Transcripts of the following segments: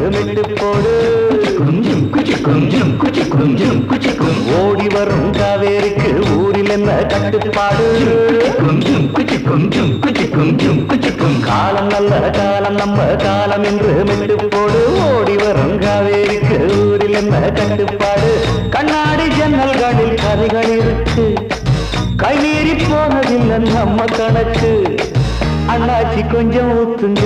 மெட்டு போடு ஓடி வரும் காவேரிக்கு ஊரில் என்ன கட்டுப்பாடு காலம் நல்ல காலம் நம்ம காலம் என்று மெட்டு போடு ஓடி வரும் காவேரிக்கு ஊரில் என்ன கட்டுப்பாடு கண்ணாடி ஜன்னல்களில் கதைகள் இருக்கு கைமீறி போனதில்லை நம்ம கணக்கு அண்ணாச்சி கொஞ்சம் ஊத்துங்க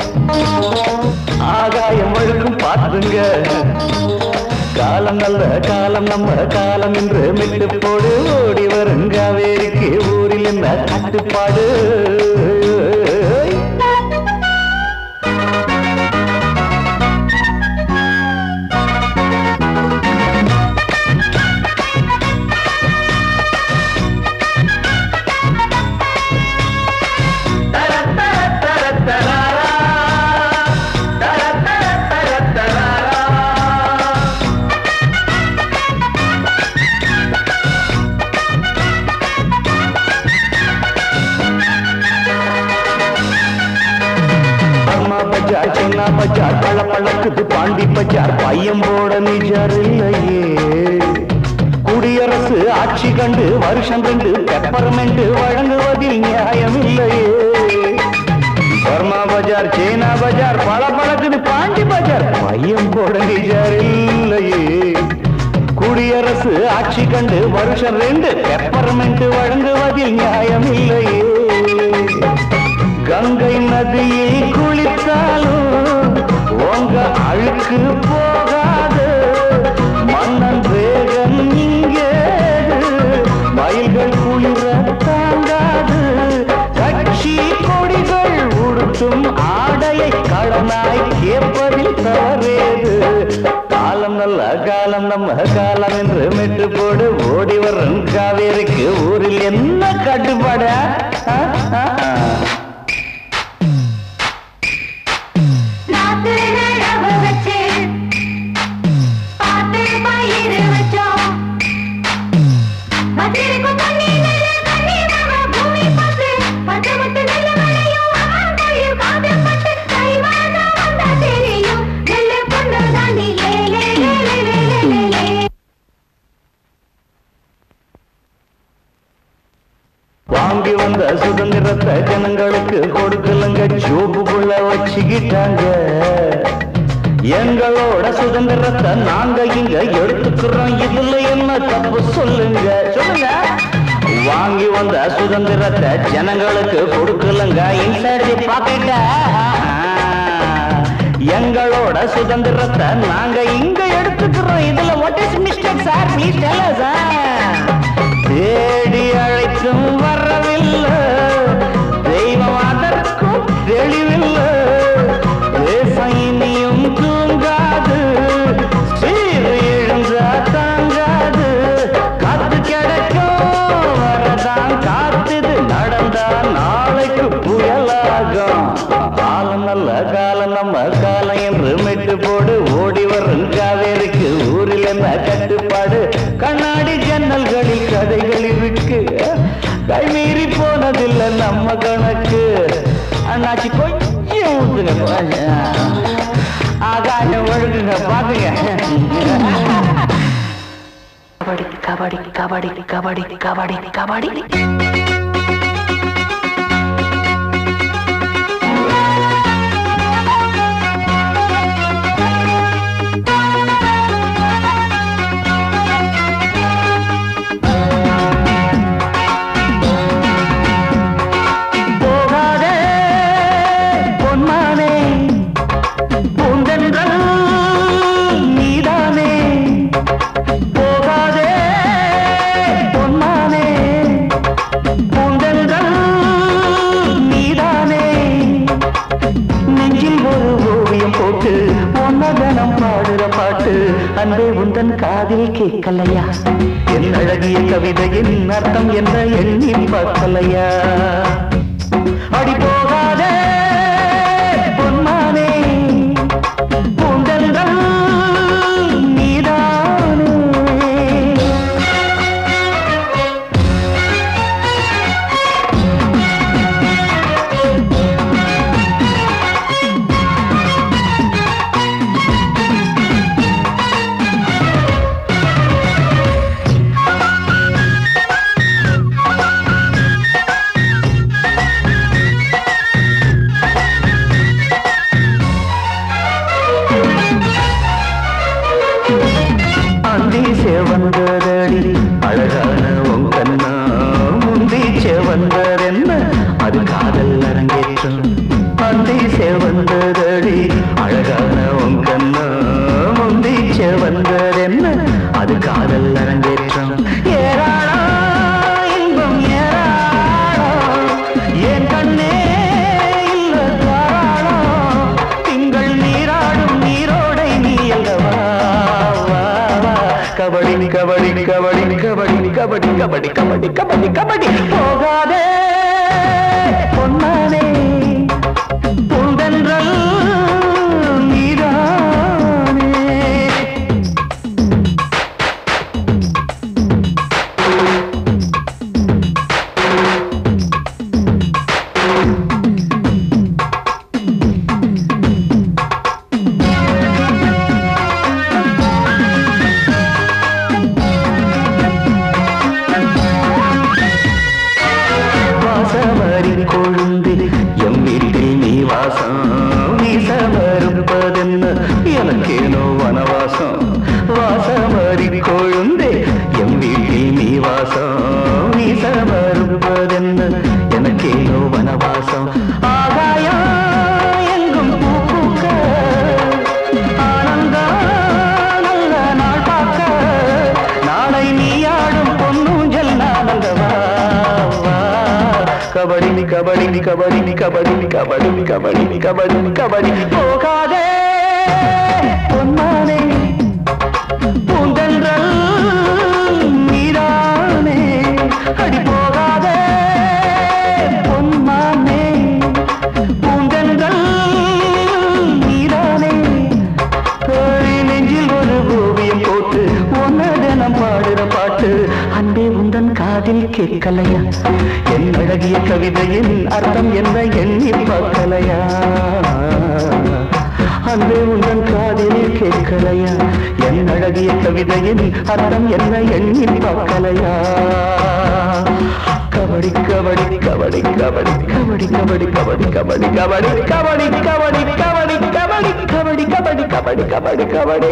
ஆகாயம் வழுக்கும் பார்த்துங்க காலம் நல்ல காலம் நம்ம காலம் என்று மெட்டு போடு ஓடி வரும் காவேரிக்கு ஊரில் என்ன கட்டுப்பாடு அம்மா பஜார் சென்னா பஜார் பழ பழக்குது பாண்டி பஜார் பையன் போட நிஜர் இல்லையே குடியரசு ஆட்சி கண்டு வருஷம் ரெண்டு பெப்பர்மெண்ட் வழங்குவதில் நியாயம் இல்லையே பர்மா பஜார் சீனா பஜார் பழ பழக்குது பாண்டி பஜார் பையன் போட நிஜர் இல்லையே குடியரசு ஆட்சி கண்டு வருஷம் ரெண்டு பெப்பர்மெண்ட் வழங்குவதில் நியாயம் இல்லையே கங்கை நதியில் குளித்தாலும் உங்க அழுக்கு போகாது மன்னன் வேகன் இங்கே மயில்கள் குளிர தாங்காது கட்சி கொடிகள் உடுத்தும் ஆடையை கடனாய் கேட்பதில் தவறேது காலம் நல்ல காலம் நம்ம காலம் என்று மெட்டு போடு ஓடி வரும் காவேரிக்கு ஊரில் என்ன கட்டுப்பாடு ஆ? ஆ, ஆ. நாத்து நடவு வச்சு பாத்து பயிர் வச்சோம் வச்சிருக்கும் தண்ணி நல்ல தண்ணி நம்ம பூமி பார்த்து பச்சை முத்து நல்ல விளையும் அவன் கையில் காது பட்டு கை மாதம் வந்தா தெரியும் நெல்லு பொண்ணு தாண்டி லே லே லே லே லே லே லே வாங்கி வந்த சுதந்திரத்தை ஜனங்களுக்கு கொடுக்கலங்க ஜோபுக்குள்ள வச்சுக்கிட்டாங்க எங்களோட சுதந்திரத்தை நாங்க இங்க எடுத்துக்கிறோம் இதுல என்ன தப்பு சொல்லுங்க சொல்லுங்க வாங்கி வந்த சுதந்திரத்தை ஜனங்களுக்கு கொடுக்கலங்க இன்சைட் தி பாக்கெட்ட எங்களோட சுதந்திரத்தை நாங்க இங்க எடுத்துக்கிறோம் இதுல what is mistake sir please tell us தேடி அழைத்தும் வரவில்லை தெய்வம் அதற்கும் தெளிவில்லை தேசம் இனியும் தூங்காது சீர் எழுந்தா தாங்காது காத்து கிடைக்கும் வரதான் காத்துது நடந்தா நாளைக்கு புயலாகும் காலம் நல்ல காலம் நம்ம காலம் என்று மெட்டு போடு ஓடி வரும் காவேரிக்கு ஊரில் என்ன கட்டுப்பாடு கண்ணாடி ஜன்னல்களில் கதைகள் இருக்கு கைமீறி போனதில்லை நம்ம கணக்கு அண்ணாச்சி கொஞ்சம் ஊத்துங்க ஆகாயம் ஒழுங்குங்க பாத்துங்க கபடி கபடி கபடி கபடி கபடி கபடி போகாதே பொன்மானே பூந்தென்றல் நீதானே போகாதே பொன்மானே பூந்தென்றல் நீதானே நெஞ்சில் ஒரு ஓவியம் போட்டு பொன்னதனம் பாடுற பாட்டு அன்பே உந்தன் காதில் கேட்கலையா என் அழகிய கவிதையின் அர்த்தம் என்ன எண்ணி பார்க்கலையா அடி போகாதே பொன்மானே பூந்தென்றல் நீதானே கபடி கபடி கபடி கபடி கபடி கபடி கபடி கபடி போகாதே பொன்னானே பூந்தென்றல் நீதானே வாசமறி கொழுந்து எம் வீட்டில் நீ வாசம் வீசமறுப்பதென்ன எனக்கேனோ வனவாசம் வாசமறி கொழுந்து எம் வீட்டில் நீ வாசம் வீசமறுப்பதென்ன எனக்கேனோ வனவாசம் ஆகாயம் எங்கும் பூ பூக்க ஆனந்தம் நல்ல நாள் பார்க்க நாளை நீ ஆடும் பொன்னூஞ்சல் நானந்தவா வா. கபடி நீ கபடி நீ கபடி நீ கபடி நீ கபடி நீ கபடி நீ கபடி நீ கபடி போகாதே பொன்னானே பூந்தென்றல் நீரானே அடி போகாதே பொன்மானே பூந்தென்றல் நீரானே தோழி நெஞ்சில் ஒரு ஓவியம் போட்டு ஒன்ன தினம் பாடுற பாட்டு அன்பே உந்தன் காதில் கேட்கலையா என் அழகிய கவிதையின் அர்த்தம் என்ன எண்ணி பார்க்கலையா அன்பே உந்தன் காதில் கேட்கலையா என் அழகிய கவிதையின் அர்த்தம் என்ன எண்ணி பார்க்கலையா கபடி கபடி கபடி கபடி கபடி கபடி கபடி கபடி கபடி கபடி கபடி கபடி கபடி கபடி கபடி கபடி கபடி கபடி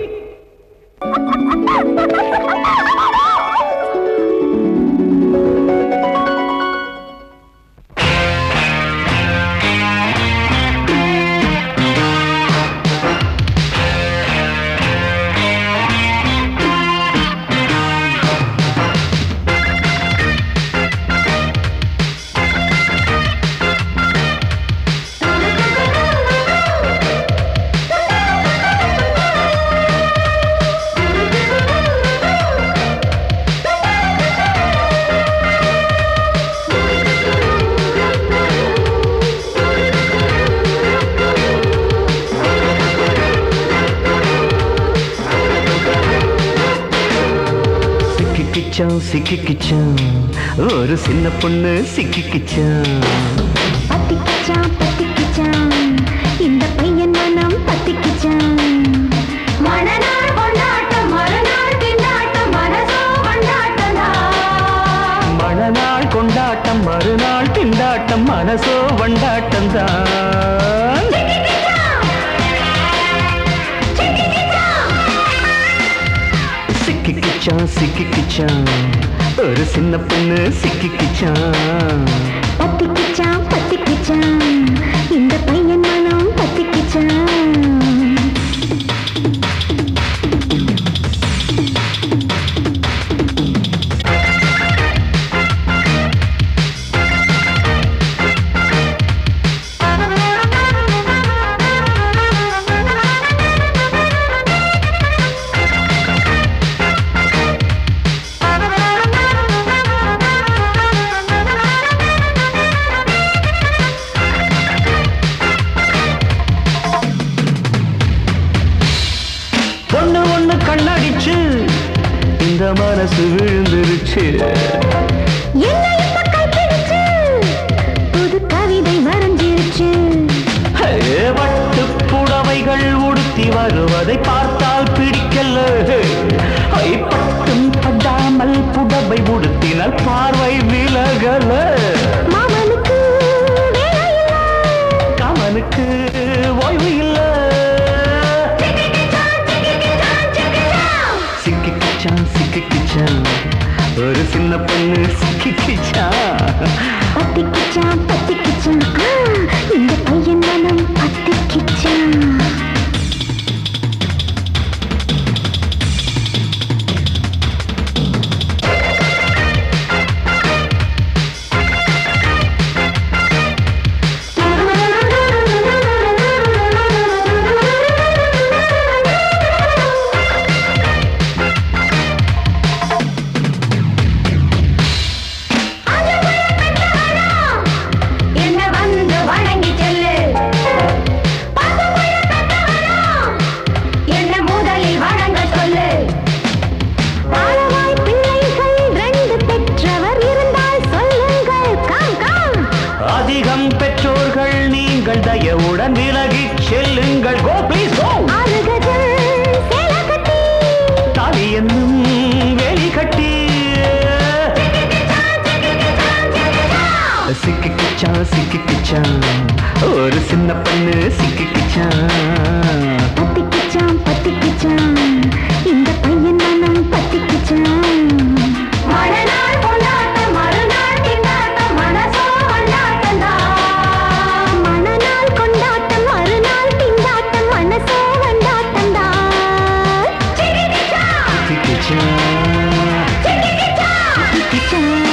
சிக்கிக்கிச்சான் சிக்கிக்கிச்சான் ஒரு சின்ன பொண்ணு சிக்கிக்கிச்சான் பத்திக்கிச்சான் பத்திக்கிச்சான் இந்த பையன் மனம் பத்திக்கிச்சான் மணநாள் கொண்டாட்டம் மறுநாள் திண்டாட்டம் மனசோ கொண்டாட்டம் மணநாள் கொண்டாட்டம் மறுநாள் திண்டாட்டம் மனசோ வண்டாட்டம் தான் சிக்கிக்கிச்சான் சிக்கிக்கிச்சான் ஒரு சின்ன பொண்ணு சிக்கிக்கிச்சான் பத்திக்கிச்சான் பத்திக்கிச்சான் இந்த பையன் மனம் பத்திக்கிச்சான் பொண்ணு ஒண்ணு கண்ணடிச்சு இந்த மனசு விழுந்துருச்சு என்ன இப்ப கைப்பிடிச்சு புது கவிதை வரைஞ்சிருச்சு ஹே, வட்டு புடவைகள் உடுத்தி வருவதை பார்த்தால் பிடிக்கல ஐ, பட்டும் படாமல் புடவை உடுத்தினால் பார்வை விலகல மாமனுக்கு வேலையில்லை. கமனுக்கு ஓய்வு இல்ல சிக்கிக்கிச்சான் சிக்கிக்கிச்சான் ஒரு சின்ன பொண்ணு சிக்கிக்கிச்சான் பத்திக்கிச்சான் பத்திக்கிச்சான் ஆ, இந்த பையன் மனம் பத்திக்கிச்சான் கேளுங்கள் கோ ப்ளீஸ் கோ ஆறு கஜம் சேலை கட்டி தாலி என்னும் வேலி கட்டி சிக்கிக்கிச்சான் சிக்கிக்கிச்சான் ஒரு சின்ன பொண்ணு சிக்கிக்கிச்சான் பத்திக்கிச்சான் பத்திக்கிச்சான் இந்த பையன் மனம் பத்திக்கிச்சான் மறுநாள் கொண்டாட்டம் மறுநாள் திண்டாட்டம் மனசோ கொண்டாட்டம் மணநாள் கொண்டாட்டம் மறுநாள் திண்டாட்டம் மனசோ கொண்டாட்டம் சிக்கிக்கிச்சான் சிக்கிக்கிச்சான்